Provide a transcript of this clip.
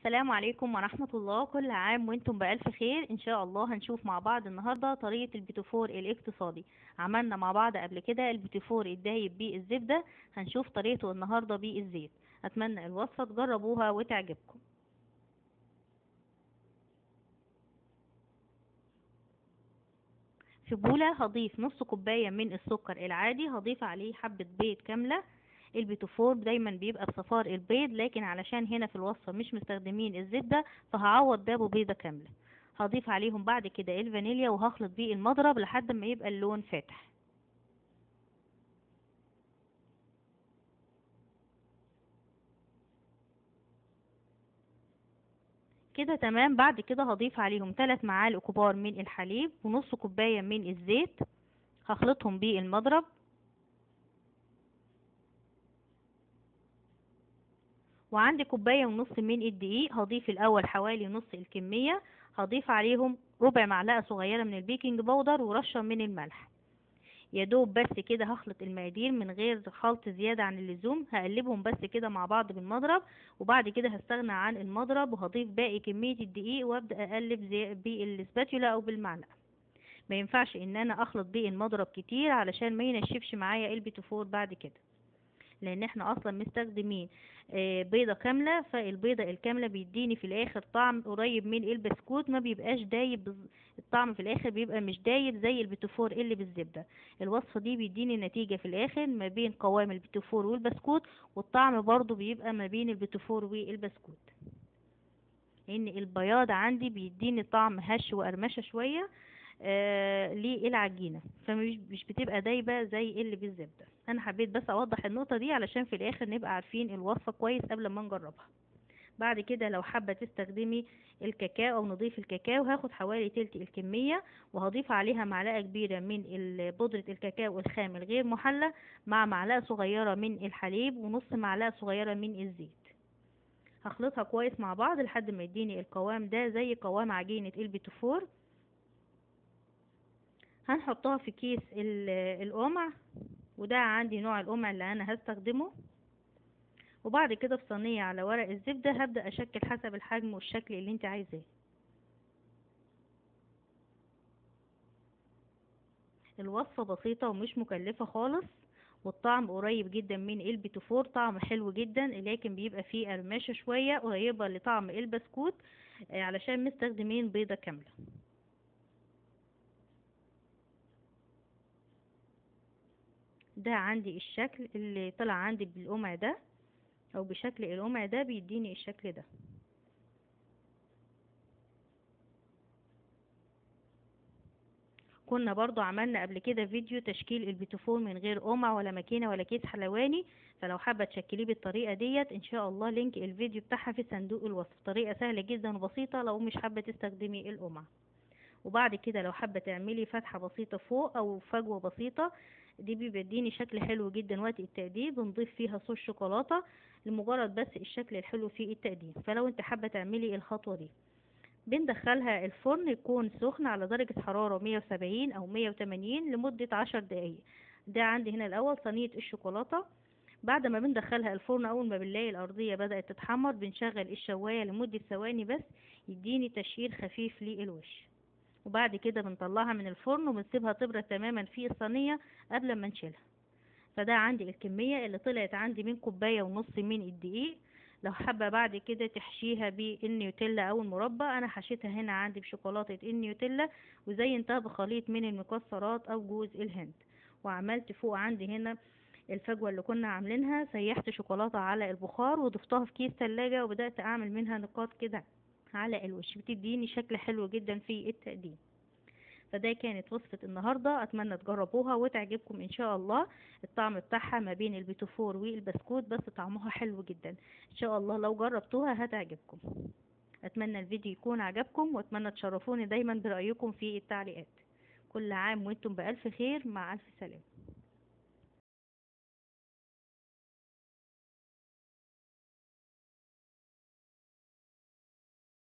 السلام عليكم ورحمة الله كل عام وانتم بألف خير ان شاء الله هنشوف مع بعض النهاردة طريقة البيتوفور الاقتصادي عملنا مع بعض قبل كده البيتوفور الدايب بالزبدة هنشوف طريقته النهاردة بالزيت اتمنى الوصفة تجربوها وتعجبكم في بولة هضيف نص كوباية من السكر العادي هضيف عليه حبة بيض كاملة البيتوفور دايما بيبقى بصفار البيض لكن علشان هنا في الوصفة مش مستخدمين الزبدة فهعوض ده ببيضة كاملة هضيف عليهم بعد كده الفانيليا وهخلط بيه المضرب لحد ما يبقى اللون فاتح كده تمام بعد كده هضيف عليهم 3 معالق كبار من الحليب ونص كوباية من الزيت هخلطهم بالمضرب وعندي كوباية ونص من الدقيق هضيف الأول حوالي نص الكمية هضيف عليهم ربع معلقة صغيرة من البيكنج باودر ورشة من الملح يا دوب بس كده هخلط المقادير من غير خلط زيادة عن اللزوم هقلبهم بس كده مع بعض بالمضرب وبعد كده هستغنى عن المضرب وهضيف باقي كمية الدقيق وابدأ اقلب زي بالسباتولا او بالمعلقة ما ينفعش ان انا اخلط بيه المضرب كتير علشان ما ينشفش معايا البيتوفور بعد كده لان احنا اصلا مستخدمين بيضة كاملة فالبيضة الكاملة بيديني في الاخر طعم قريب من البسكوت ما بيبقاش دايب الطعم في الاخر بيبقى مش دايب زي البيتوفور اللي بالزبدة الوصفة دي بيديني نتيجة في الاخر ما بين قوام البيتوفور والبسكوت والطعم برضو بيبقى ما بين البيتوفور والبسكوت ان البياض عندي بيديني طعم هش وقرمشة شوية آه للعجينة فمش مش بتبقى دايبة زي اللي بالزبدة انا حبيت بس اوضح النقطة دي علشان في الاخر نبقى عارفين الوصفة كويس قبل ما نجربها بعد كده لو حابة تستخدمي الكاكاو او نضيف الكاكاو هاخد حوالي تلت الكمية وهضيف عليها معلقة كبيرة من بودرة الكاكاو الخام الغير محلى مع معلقة صغيرة من الحليب ونص معلقة صغيرة من الزيت هخلطها كويس مع بعض لحد ما يديني القوام ده زي قوام عجينة البيتوفور هنحطها في كيس القمع وده عندي نوع القمع اللي انا هستخدمه وبعد كده في صينية على ورق الزبدة هبدأ اشكل حسب الحجم والشكل اللي انت عايزاه الوصفة بسيطة ومش مكلفة خالص والطعم قريب جدا من البيتوفور طعم حلو جدا لكن بيبقى فيه قرمشة شوية قريبة لطعم البسكوت علشان مستخدمين بيضة كاملة ده عندي الشكل اللي طلع عندي بالقمع ده او بشكل القمع ده بيديني الشكل ده كنا برضو عملنا قبل كده فيديو تشكيل البيتوفور من غير قمع ولا ماكينه ولا كيس حلواني فلو حابه تشكليه بالطريقه ديت ان شاء الله لينك الفيديو بتاعها في صندوق الوصف طريقه سهله جدا وبسيطه لو مش حابه تستخدمي القمع وبعد كده لو حابه تعملي فتحه بسيطه فوق او فجوه بسيطه دي بيديني شكل حلو جدا وقت التقديم بنضيف فيها صوص شوكولاته لمجرد بس الشكل الحلو في التقديم فلو انت حابه تعملي الخطوه دي بندخلها الفرن يكون سخن على درجة حرارة 170 أو 180 لمدة 10 دقايق ده عندي هنا الأول صينية الشوكولاتة بعد ما بندخلها الفرن أول ما بنلاقي الأرضية بدأت تتحمر بنشغل الشواية لمدة ثواني بس يديني تشهير خفيف للوش وبعد كده بنطلعها من الفرن وبنسيبها تبرد تماما في الصينية قبل ما نشيلها فده عندي الكمية اللي طلعت عندي من كوباية ونص من الدقيق لو حابة بعد كده تحشيها بالنيوتيلا او المربى انا حشيتها هنا عندي بشوكولاتة النيوتيلا وزينتها بخليط من المكسرات او جوز الهند وعملت فوق عندي هنا الفجوة اللي كنا عاملينها سيحت شوكولاتة على البخار وضفتها في كيس تلاجة وبدأت اعمل منها نقاط كده على الوش بتديني شكل حلو جدا في التقديم فده كانت وصفة النهاردة اتمنى تجربوها وتعجبكم ان شاء الله الطعم بتاعها ما بين البيتوفور والبسكوت بس طعمها حلو جدا ان شاء الله لو جربتوها هتعجبكم اتمنى الفيديو يكون عجبكم واتمنى تشرفوني دايما برأيكم في التعليقات كل عام وانتم بألف خير مع ألف سلامة